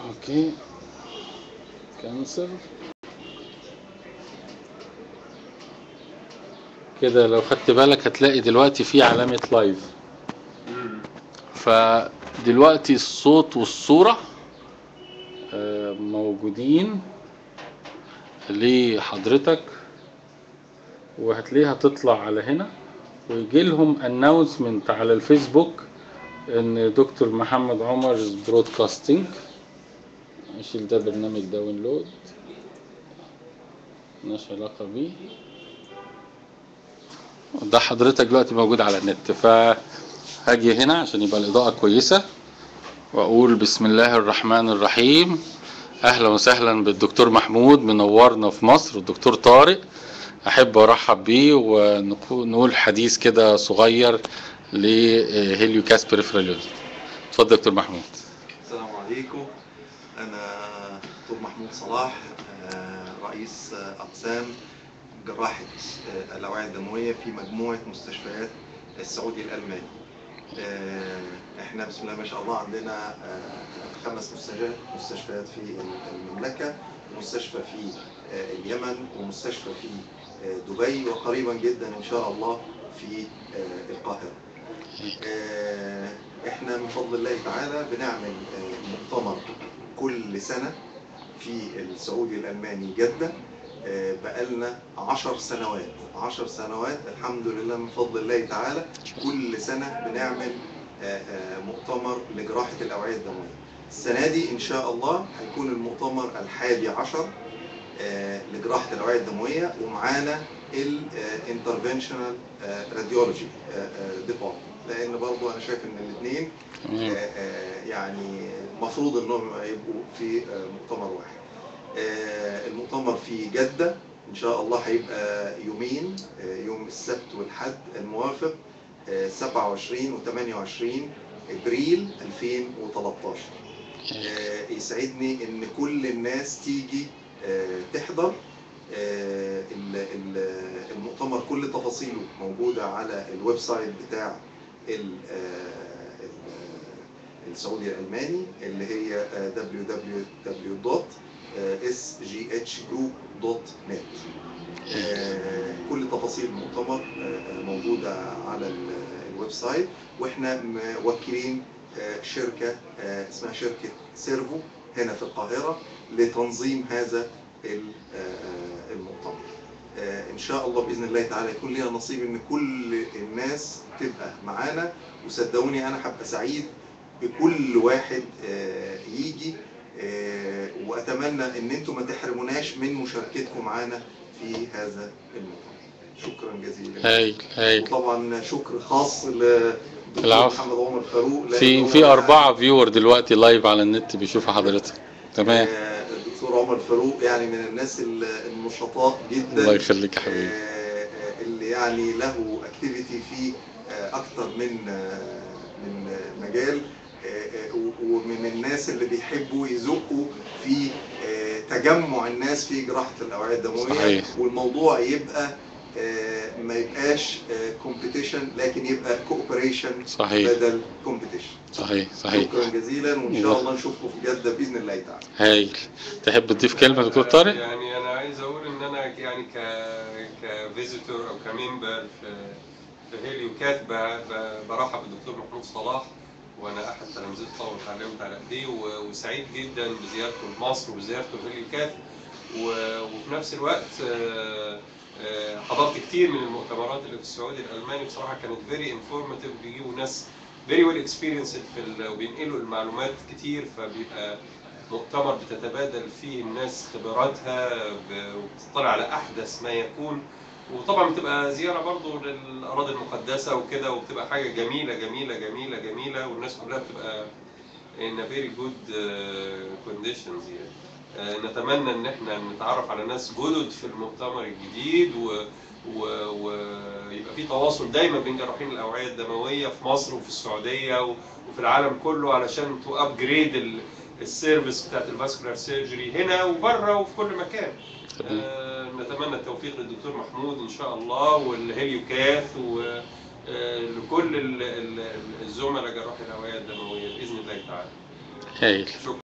اوكي كانسل كده لو خدت بالك هتلاقي دلوقتي في علامة لايف فدلوقتي الصوت والصورة آه، موجودين لحضرتك وهتلاقيها تطلع على هنا ويجي لهم اناونسمنت على الفيسبوك ان دكتور محمد عمر برودكاستنج اشيل ده برنامج داونلود ملناش علاقة بيه ده حضرتك دلوقتي موجود على النت فهاجي هنا عشان يبقى الإضاءة كويسة وأقول بسم الله الرحمن الرحيم أهلا وسهلا بالدكتور محمود منورنا في مصر والدكتور طارق أحب أرحب بيه ونقول حديث كده صغير لهيليو كاسبر فريليوز اتفضل دكتور محمود السلام عليكم أنا دكتور محمود صلاح آه، رئيس آه، أقسام جراحة آه، الأوعية الدموية في مجموعة مستشفيات السعودي الألماني آه، احنا بسم الله ما شاء الله عندنا آه، خمس مستشفيات مستشفيات في المملكة ومستشفى في آه، اليمن ومستشفى في آه، دبي وقريبا جدا إن شاء الله في آه، القاهرة آه، احنا من فضل الله تعالى بنعمل آه، مؤتمر كل سنة في السعودي الألماني جدة آه، بقالنا عشر سنوات عشر سنوات الحمد لله من فضل الله تعالى كل سنة بنعمل آه، آه، مؤتمر لجراحة الأوعية الدموية السنة دي إن شاء الله هيكون المؤتمر الحادي عشر آه، لجراحة الأوعية الدموية ومعانا الانترفنشنال راديولوجي ديبارتمنت لأن برضو أنا شايف إن الاثنين تمام يعني المفروض انهم يبقوا في آه، مؤتمر واحد آه، المؤتمر في جدة ان شاء الله هيبقى يومين آه، يوم السبت والحد الموافق آه، 27 و 28 ابريل 2013 آه، يسعدني ان كل الناس تيجي آه، تحضر آه، ال- ال- المؤتمر كل تفاصيله موجودة على الويب سايت بتاع ال- آه، ال- السعودي الألماني اللي هي آه، www.sghgroup.net آه، كل تفاصيل المؤتمر آه، موجودة على ال- الويب سايت واحنا موكلين آه، شركة آه، اسمها شركة سيرفو هنا في القاهرة لتنظيم هذا ال- آه، المؤتمر آه، ان شاء الله باذن الله تعالى يكون لنا نصيب ان كل الناس تبقى معانا وصدقوني انا هبقى سعيد بكل واحد آه، يجي آه، واتمنى ان انتم ما تحرموناش من مشاركتكم معانا في هذا المؤتمر شكرا جزيلا هايل هايل وطبعا شكر خاص للدكتور العفو. محمد عمر فاروق لأن في هو في أربعة فيور دلوقتي لايف على النت بيشوفوا حضرتك تمام آه، الدكتور عمر فاروق يعني من الناس ال- النشطاء جدا الله يخليك يا حبيبي آه، آه، اللي يعني له اكتيفيتي في آه، اكتر من آه، من آه، مجال آه، آه، و- ومن الناس اللي بيحبوا يزقوا في آه، تجمع الناس في جراحة الأوعية الدموية صحيح. والموضوع يبقى آه، ما يبقاش كومبيتيشن لكن يبقى كوبريشن صحيح بدل كومبيتيشن صحيح صحيح شكرا جزيلا وان الله. شاء الله نشوفكم في جدة باذن الله تعالى هايل تحب تضيف كلمة دكتور طارق؟ يعني انا عايز اقول ان انا يعني ك كفيزيتور او كممبر في في هيليو كات ب- ب- برحب بالدكتور محمود صلاح وانا احد تلامذته واتعلمت على ايديه و- وسعيد جدا بزيارته لمصر وزيارته لهيليو كات و- وفي نفس الوقت آه، آه، حضرت كتير من المؤتمرات اللي في السعودي الالماني بصراحه كانت فيري انفورماتيف بيجيبوا ناس فيري ويل اكسبيرينسد في ال- وبينقلوا المعلومات كتير فبيبقى مؤتمر بتتبادل فيه الناس خبراتها ب- وبتطلع على احدث ما يكون وطبعا بتبقى زياره برضو للاراضي المقدسه وكده وبتبقى حاجه جميله جميله جميله جميله والناس كلها بتبقى in a very good uh, conditions يعني. آه، نتمنى ان احنا نتعرف على ناس جدد في المؤتمر الجديد و و- ويبقى في تواصل دايما بين جراحين الاوعيه الدمويه في مصر وفي السعوديه و- وفي العالم كله علشان تو ابجريد السيرفيس بتاعت الفاسكولار سيرجري هنا وبره وفي كل مكان. تمام. آه، نتمنى التوفيق للدكتور محمود ان شاء الله والهيليو كاث ولكل الزملاء جراحي الاوعيه الدمويه باذن الله تعالى. هايل شكرا